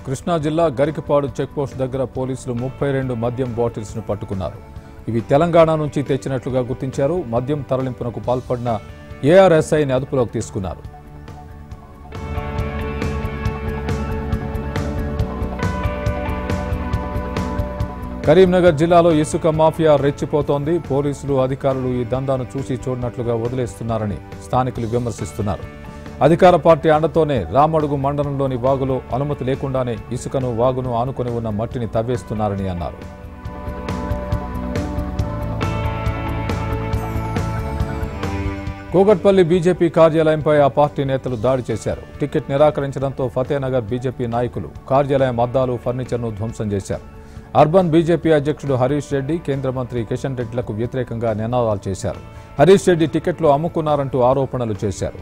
కృష్ణా జిల్లా గరికపాడు చెక్పోస్ట్ దగ్గర పోలీసులు ముప్పై రెండు మద్యం బాటిల్స్ ను పట్టుకున్నారు ఇవి తెలంగాణ నుంచి తెచ్చినట్లుగా గుర్తించారు మద్యం తరలింపునకు పాల్పడిన ఏఆర్ఎస్ఐని అదుపులోకి తీసుకున్నారు కరీంనగర్ జిల్లాలో ఇసుక మాఫియా రెచ్చిపోతోంది పోలీసులు అధికారులు ఈ దందాను చూసి చూడనట్లుగా వదిలేస్తున్నారని స్థానికులు విమర్శిస్తున్నారు అధికార పార్టీ అండతోనే రామడుగు మండలంలోని వాగులో అనుమతి లేకుండానే ఇసుకను వాగును ఆనుకొని ఉన్న మట్టిని తవ్వేస్తున్నారని అన్నారు కూకట్పల్లి బీజేపీ కార్యాలయంపై ఆ పార్టీ నేతలు దాడి చేశారు టికెట్ నిరాకరించడంతో ఫతేనగర్ బీజేపీ నాయకులు కార్యాలయం అద్దాలు ఫర్నిచర్ను ధ్వంసం చేశారు అర్బన్ బీజేపీ అధ్యక్షుడు హరీష్ రెడ్డి కేంద్ర మంత్రి కిషన్ రెడ్డిలకు వ్యతిరేకంగా నినాదాలు చేశారు హరీష్ రెడ్డి టికెట్లు అమ్ముకున్నారంటూ ఆరోపణలు చేశారు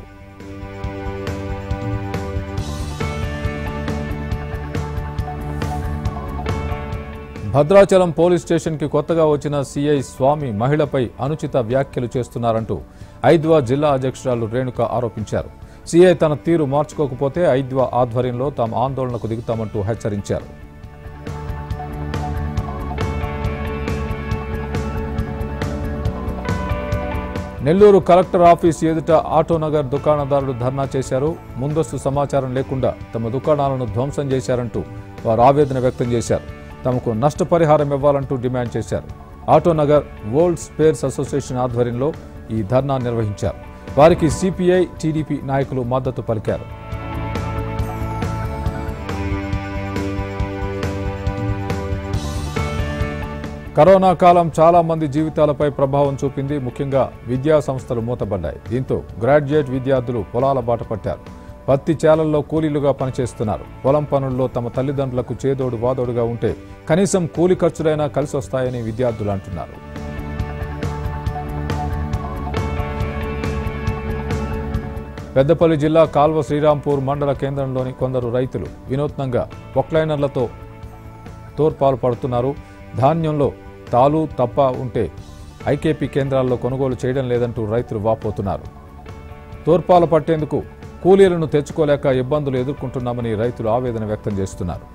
భద్రాచలం పోలీస్ స్టేషన్కి కొత్తగా వచ్చిన సీఐ స్వామి మహిళపై అనుచిత వ్యాఖ్యలు చేస్తున్నారంటూ ఐద్వా జిల్లా అధ్యక్షురాలు రేణుక ఆరోపించారు సీఐ తన తీరు మార్చుకోకపోతే ఐద్వా ఆధ్వర్యంలో తాము ఆందోళనకు దిగుతామంటూ హెచ్చరించారు నెల్లూరు కలెక్టర్ ఆఫీస్ ఎదుట ఆటోనగర్ దుకాణదారులు ధర్నా చేశారు ముందస్తు సమాచారం లేకుండా తమ దుకాణాలను ధ్వంసం చేశారంటూ వారు ఆవేదన వ్యక్తం చేశారు తమకు నష్టపరిహారం ఇవ్వాలంటూ డిమాండ్ చేశారు ఆటోనగర్ వరల్డ్ స్పేర్స్ అసోసియేషన్ ఆధ్వర్యంలో ఈ ధర్నా నిర్వహించారు వారికి సిపిఐ టీడీపీ నాయకులు మద్దతు పలికారు కరోనా కాలం చాలా మంది జీవితాలపై ప్రభావం చూపింది ముఖ్యంగా విద్యా సంస్థలు మూతబడ్డాయి దీంతో గ్రాడ్యుయేట్ విద్యార్థులు పొలాల బాట పట్టారు పత్తి చేలల్లో కూలీలుగా పనిచేస్తున్నారు పొలం పనుల్లో తమ తల్లిదండ్రులకు చేదోడు వాదోడుగా ఉంటే కనీసం కూలి ఖర్చులైనా కలిసి వస్తాయని విద్యార్థులు అంటున్నారు పెద్దపల్లి జిల్లా కాల్వ శ్రీరాంపూర్ మండల కేంద్రంలోని కొందరు రైతులు వినూత్నంగా పొక్లైనర్లతో తోర్పాలు పడుతున్నారు ధాన్యంలో తాలు తప్ప ఉంటే ఐకేపీ కేంద్రాల్లో కొనుగోలు చేయడం లేదంటూ రైతులు వాపోతున్నారు తోర్పాలు పట్టేందుకు కూలీలను తెచ్చుకోలేక ఇబ్బందులు ఎదుర్కొంటున్నామని రైతులు ఆవేదన వ్యక్తం చేస్తున్నారు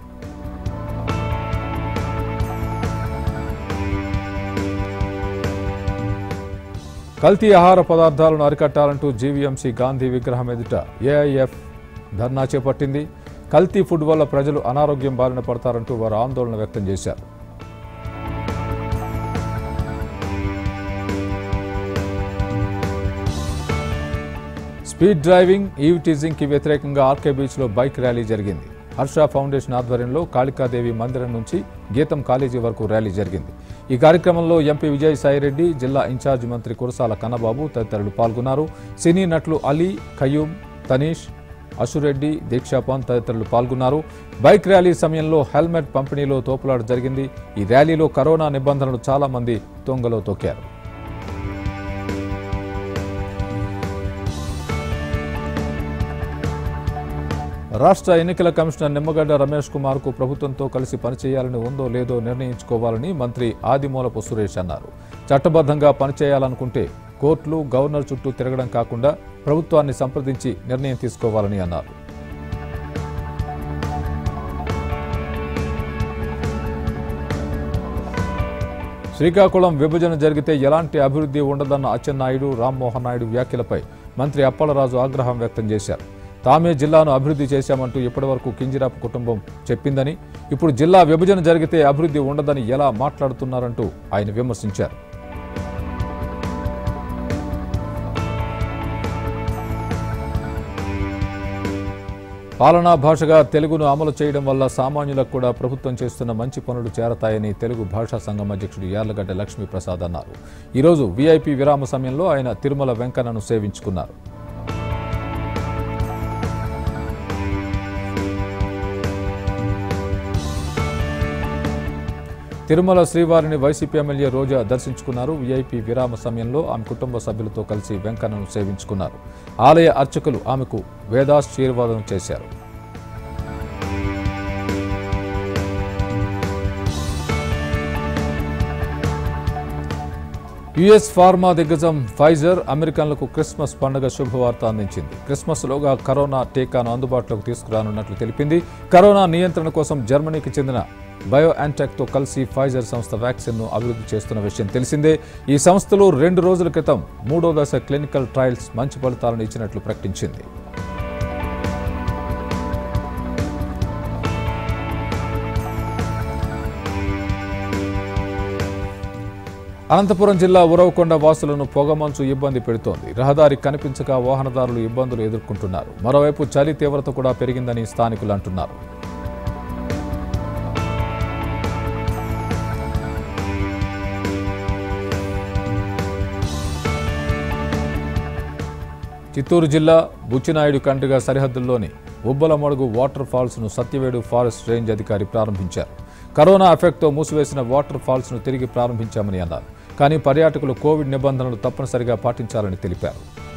కల్తీ ఆహార పదార్థాలను అరికట్టాలంటూ జీవీఎంసీ గాంధీ విగ్రహం ఎదుట ఏఐఎఫ్ ధర్నా చేపట్టింది కల్తీ ఫుడ్ వల్ల ప్రజలు అనారోగ్యం బారిన పడతారంటూ వారు ఆందోళన వ్యక్తం చేశారు స్పీడ్ డ్రైవింగ్ ఈవ్ టీజింగ్ కి వ్యతిరేకంగా ఆర్కే బీచ్ లో బైక్ ర్యాలీ జరిగింది హర్ష ఫౌండేషన్ ఆధ్వర్యంలో కాళికాదేవి మందిరం నుంచి గీతం కాలేజీ వరకు ర్యాలీ జరిగింది ఈ కార్యక్రమంలో ఎంపీ విజయసాయిరెడ్డి జిల్లా ఇన్ఛార్జ్ మంత్రి కురసాల కన్నబాబు తదితరులు పాల్గొన్నారు సినీ నటులు అలీ ఖయూమ్ తనీష్ అశురెడ్డి దీక్షాపాన్ తదితరులు పాల్గొన్నారు బైక్ ర్యాలీ సమయంలో హెల్మెట్ పంపిణీలో తోపులాట జరిగింది ఈ ర్యాలీలో కరోనా నిబంధనలు చాలా మంది తొంగలో తొక్కారు రాష్ట్ర ఎన్నికల కమిషనర్ నిమ్మగడ్డ రమేష్ కుమార్ కు ప్రభుత్వంతో కలిసి పనిచేయాలని ఉందో లేదో నిర్ణయించుకోవాలని మంత్రి ఆదిమూలపు సురేష్ అన్నారు చట్టబద్ధంగా పనిచేయాలనుకుంటే కోర్టులు గవర్నర్ చుట్టూ తిరగడం కాకుండా ప్రభుత్వాన్ని సంప్రదించి నిర్ణయం తీసుకోవాలని అన్నారు శ్రీకాకుళం విభజన జరిగితే ఎలాంటి అభివృద్ధి ఉండదన్న అచ్చెన్నాయుడు రామ్మోహన్ నాయుడు వ్యాఖ్యలపై మంత్రి అప్పలరాజు ఆగ్రహం వ్యక్తం చేశారు తామే జిల్లాను అభివృద్ధి చేశామంటూ ఇప్పటివరకు కింజిరాపు కుటుంబం చెప్పిందని ఇప్పుడు జిల్లా విభజన జరిగితే అభివృద్ధి ఉండదని ఎలా మాట్లాడుతున్నారంటూ ఆయన విమర్శించారు పాలనా భాషగా తెలుగును అమలు చేయడం వల్ల సామాన్యులకు కూడా ప్రభుత్వం చేస్తున్న మంచి పనులు చేరతాయని తెలుగు భాషా సంఘం అధ్యక్షుడు యార్లగడ్డ లక్ష్మీప్రసాద్ అన్నారు ఈరోజు వీఐపీ విరామ సమయంలో ఆయన తిరుమల వెంకన్నను సేవించుకున్నారు తిరుమల శ్రీవారిని వైసీపీ ఎమ్మెల్యే రోజా దర్శించుకున్నారు వీఐపీ విరామ సమయంలో ఆమె కుటుంబ సభ్యులతో కలిసి వెంకన్నను సేవించుకున్నారు ఆలయ అర్చకులు ఆమెకు వేదాశీర్వాదం చేశారు యుఎస్ ఫార్మా దిగ్గజం ఫైజర్ అమెరికన్లకు క్రిస్మస్ పండుగ శుభవార్త అందించింది క్రిస్మస్లోగా కరోనా టీకాను అందుబాటులోకి తీసుకురానున్నట్లు తెలిపింది కరోనా నియంత్రణ కోసం జర్మనీకి చెందిన బయో తో కలిసి ఫైజర్ సంస్థ వ్యాక్సిన్ను అభివృద్ధి చేస్తున్న విషయం తెలిసిందే ఈ సంస్థలు రెండు రోజుల క్రితం మూడో దశ క్లినికల్ ట్రయల్స్ మంచి ఫలితాలను ఇచ్చినట్లు ప్రకటించింది అనంతపురం జిల్లా ఉరవకొండ వాసులను పొగమంచు ఇబ్బంది పెడుతోంది రహదారి కనిపించక వాహనదారులు ఇబ్బందులు ఎదుర్కొంటున్నారు మరోవైపు చలి తీవ్రత కూడా పెరిగిందని స్థానికులు అంటున్నారు చిత్తూరు జిల్లా బుచ్చినాయుడు కండ్రిగ సరిహద్దుల్లోని ఉబ్బలమడుగు వాటర్ ఫాల్స్ను సత్యవేడు ఫారెస్ట్ రేంజ్ అధికారి ప్రారంభించారు కరోనా ఎఫెక్ట్తో మూసివేసిన వాటర్ ఫాల్స్ను తిరిగి ప్రారంభించామని అన్నారు కానీ పర్యాటకులు కోవిడ్ నిబంధనలు తప్పనిసరిగా పాటించాలని తెలిపారు